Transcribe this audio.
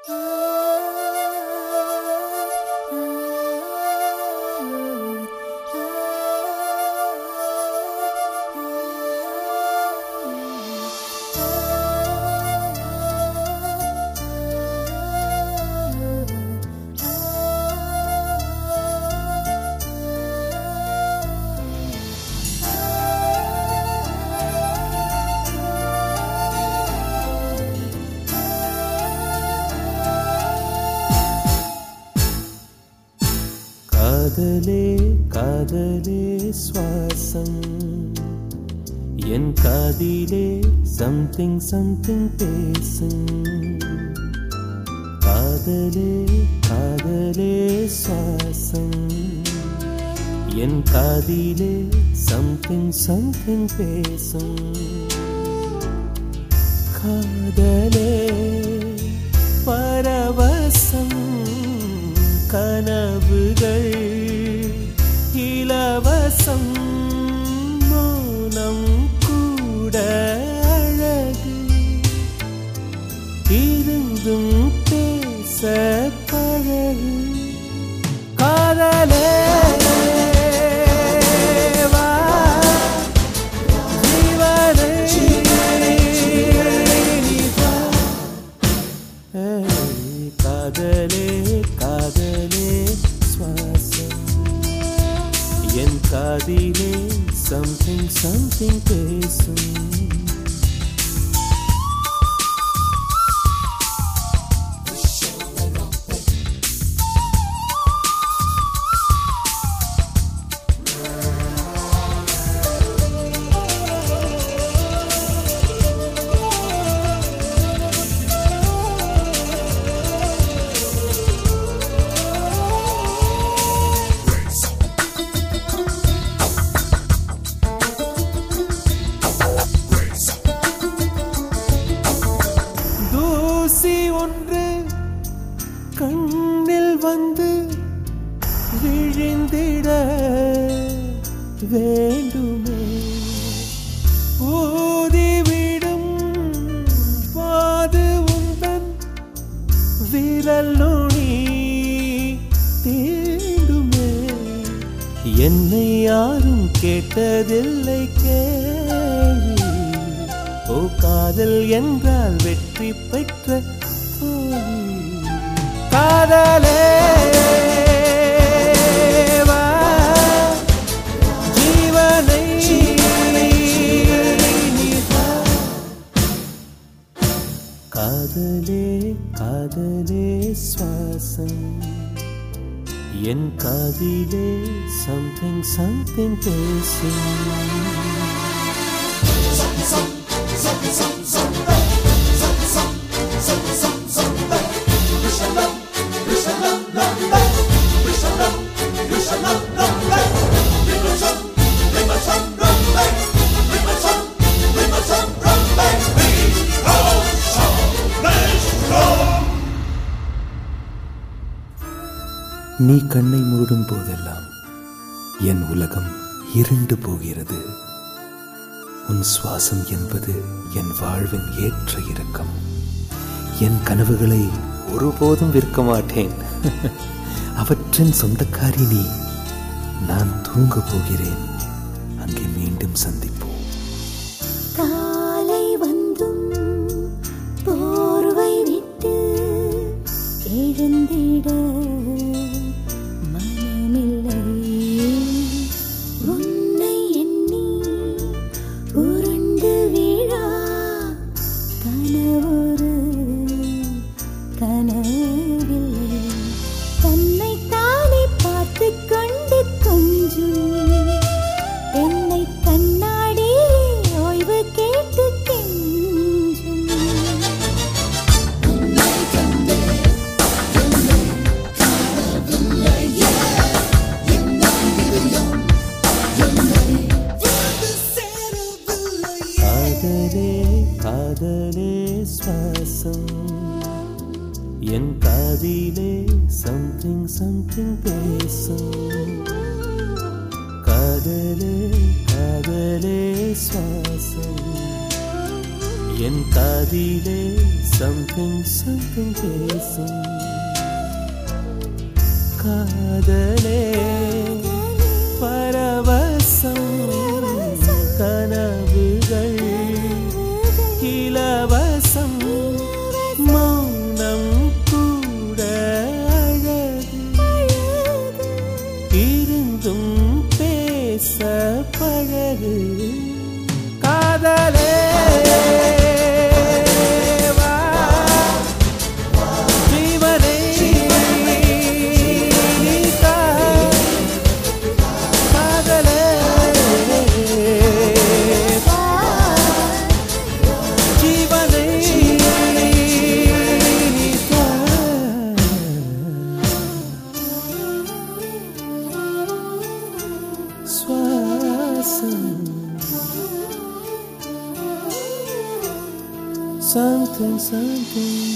காதலே காதலே சுவாசம் என் காதிலே சம்திங் சம்திங் பேசும் காதலே காதலே சுவாசம் என் காதிலே சம்திங் சம்திங் பேசும் காதலே பரவசம் கனவுகள் இலவசம் மௌனம் கூட அழகு இருந்தும் பேச பழகு காதலே வா ஜீவனை நீதா. ஏய், காதலே காதலே சுவாசம் என் காதிலே சம்திங் சம்திங் பேசும் தூசி ஒன்று கண்ணில் வந்து விழிந்திட வேண்டுமே ஊதிவிடும் பாது உந்தன் விரல் நுனி தீண்டுமே என்னை யாரும் கேட்டதில்லை கேள்வி ஓ காதல் என்றால் வெற்றி பெற்ற தோல்வி. காதலே வா, ஜீவனை நீதா. காதலே காதலே சுவாசம் என் காதிலே சம்திங் சம்திங் பேசும் நீ கண்ணை மூடும் போதெல்லாம் என் உலகம் இருண்டு போகிறது உன் சுவாசம் என்பது என் வாழ்வின் ஏற்ற இறக்கம் என் கனவுகளை ஒருபோதும் விற்க மாட்டேன் அவற்றின் சொந்தக்காரி நீ நான் தூங்க போகிறேன் அங்கே மீண்டும் சந்திப்போம் காலை வந்தும் போர்வை விட்டு எழுந்திட மனமில்லை உன்னை எண்ணி உருண்டு விழா கனவொரு கனவில்லை தன்னை தானே பார்த்து கொண்டு கொஞ்சம் என்னை கண்ணாடி ஓய்வு கேட்டு கெஞ்சும் காதலே காதலே சுவாசம் என் காதிலே சம்திங் சம்திங் பேசும் காதலே காதலே சுவாசம் என் காதிலே சம்திங் சம்திங் பேசும் காதலே பரவசம் கனவுகள் இலவசம் மௌனம் கூட அழகு இருந்தும் பேச பழகு காதலே வா, ஜீவனை தா, காதலே வா, ஜீவனை தா. சுவாசம் something something